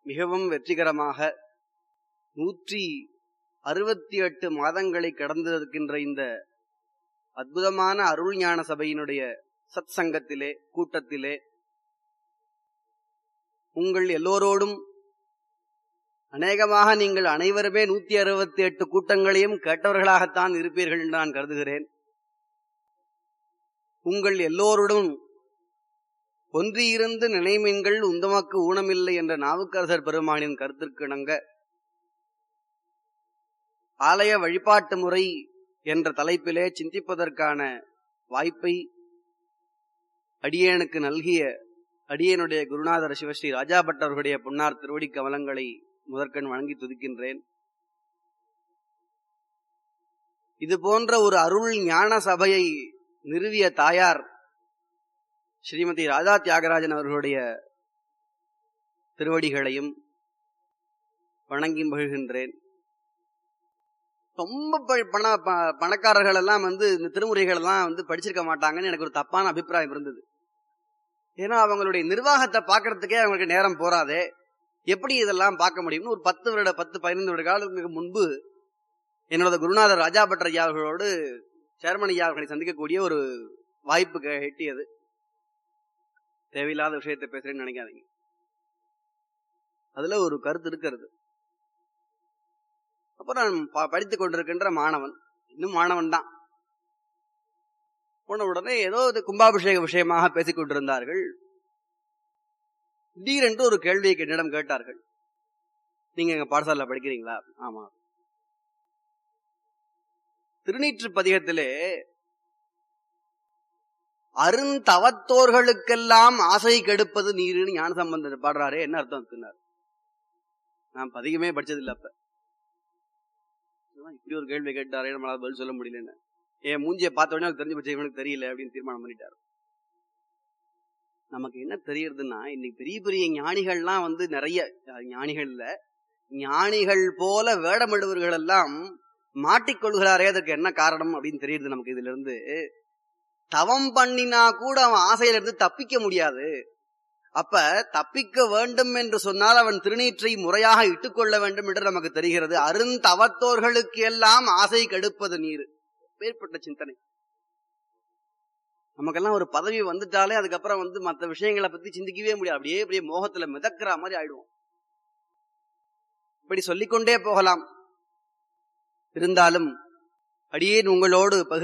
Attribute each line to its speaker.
Speaker 1: மிகவும் வெற்றிகரமாக நூற்றி அறுபத்தி எட்டு மாதங்களை கடந்திருக்கின்ற இந்த அற்புதமான அருள் ஞான சபையினுடைய சத் சங்கத்திலே கூட்டத்திலே உங்கள் எல்லோரோடும் அநேகமாக நீங்கள் அனைவருமே நூத்தி அறுபத்தி எட்டு கூட்டங்களையும் கேட்டவர்களாகத்தான் இருப்பீர்கள் என்று நான் கருதுகிறேன் உங்கள் எல்லோருடன் ஒன்றியிருந்து நினைமீன்கள் உந்தமக்கு ஊனமில்லை என்ற நாவுக்கரசர் பெருமானின் கருத்திற்கு இணங்க ஆலய வழிபாட்டு முறை என்ற தலைப்பிலே சிந்திப்பதற்கான வாய்ப்பை அடியேனுக்கு நல்கிய அடியேனுடைய குருநாதர் சிவஸ்ரீ ராஜாபட்டவர்களுடைய பொன்னார் திருவடி கமலங்களை முதற்கண் வணங்கி துதிக்கின்றேன் இது போன்ற ஒரு அருள் ஞான சபையை நிறுவிய தாயார் ஸ்ரீமதி ராஜா தியாகராஜன் அவர்களுடைய திருவடிகளையும் வணங்கி மகிழ்கின்றேன் ரொம்ப ப- பண ப- பணக்காரர்கள் எல்லாம் வந்து இந்த திருமுறைகள் எல்லாம் வந்து படிச்சிருக்க மாட்டாங்கன்னு எனக்கு ஒரு தப்பான அபிப்பிராயம் இருந்தது ஏன்னா அவங்களுடைய நிர்வாகத்தை பார்க்கறதுக்கே அவங்களுக்கு நேரம் போறாதே எப்படி இதெல்லாம் பார்க்க முடியும்னு ஒரு பத்து வருட பத்து பதினைந்து வருட காலத்துக்கு முன்பு என்னோட குருநாதர் ராஜா பட்டர் ஐயா அவர்களோடு சேர்மன் ஐயா அவர்களை சந்திக்கக்கூடிய ஒரு வாய்ப்பு கே- எட்டியது தேவையில்லாத விஷயத்தை பேசுறேன்னு நினைக்காதீங்க அதுல ஒரு கருத்து இருக்கிறது அப்புறம் நான் ப- படித்துக் கொண்டிருக்கின்ற மாணவன் இன்னும் மாணவன் தான் போன உடனே ஏதோ இது கும்பாபிஷேக விஷயமாக பேசிக் கொண்டிருந்தார்கள் திடீரென்று ஒரு கேள்வியை என்னிடம் கேட்டார்கள் நீங்க எங்க பாடசாலையில படிக்கிறீங்களா ஆமா திருநீற்று பதிகத்திலே அருந்தவத்தோர்களுக்கெல்லாம் ஆசை கெடுப்பது நீருன்னு ஞான சம்பந்தர் பாடுறாரே என்ன அர்த்தம் இருக்குன்னார் நான் பதிகமே படிச்சதில்லை அப்ப அதான் இப்படி ஒரு கேள்வி கேட்டாரே நம்மளால பதில் சொல்ல முடியலன்னு என் மூஞ்சியை பார்த்த உடனே அவருக்கு தெரிஞ்சு போச்சு இவனுக்கு தெரியல அப்படின்னு தீர்மானம் பண்ணிட்டாரு நமக்கு என்ன தெரியறதுன்னா இன்னைக்கு பெரிய பெரிய ஞானிகள்லாம் வந்து நிறைய அஹ், ஞானிகள் இல்ல ஞானிகள் போல வேடமிடுவர்கள் எல்லாம் மாட்டிக்கொள்கிறாரே அதற்கு என்ன காரணம் அப்படின்னு தெரியுது நமக்கு இதுல இருந்து தவம் பண்ணினா கூட அவன் ஆசையில இருந்து தப்பிக்க முடியாது அப்ப தப்பிக்க வேண்டும் என்று சொன்னால் அவன் திருநீற்றை முறையாக இட்டுக்கொள்ள வேண்டும் என்று நமக்கு தெரிகிறது அருந்தவத்தோர்களுக்கு எல்லாம் ஆசை கெடுப்பது நீர் வேறுபட்ட சிந்தனை நமக்கெல்லாம் ஒரு பதவி வந்துட்டாலே அதுக்கப்புறம் வந்து மற்ற விஷயங்களை பத்தி சிந்திக்கவே முடியாது அப்படியே அப்படியே மோகத்துல மிதக்கிற மாதிரி ஆயிடுவோம் இப்படி சொல்லிக்கொண்டே போகலாம் இருந்தாலும் அடியேன் உங்களோடு பகிர்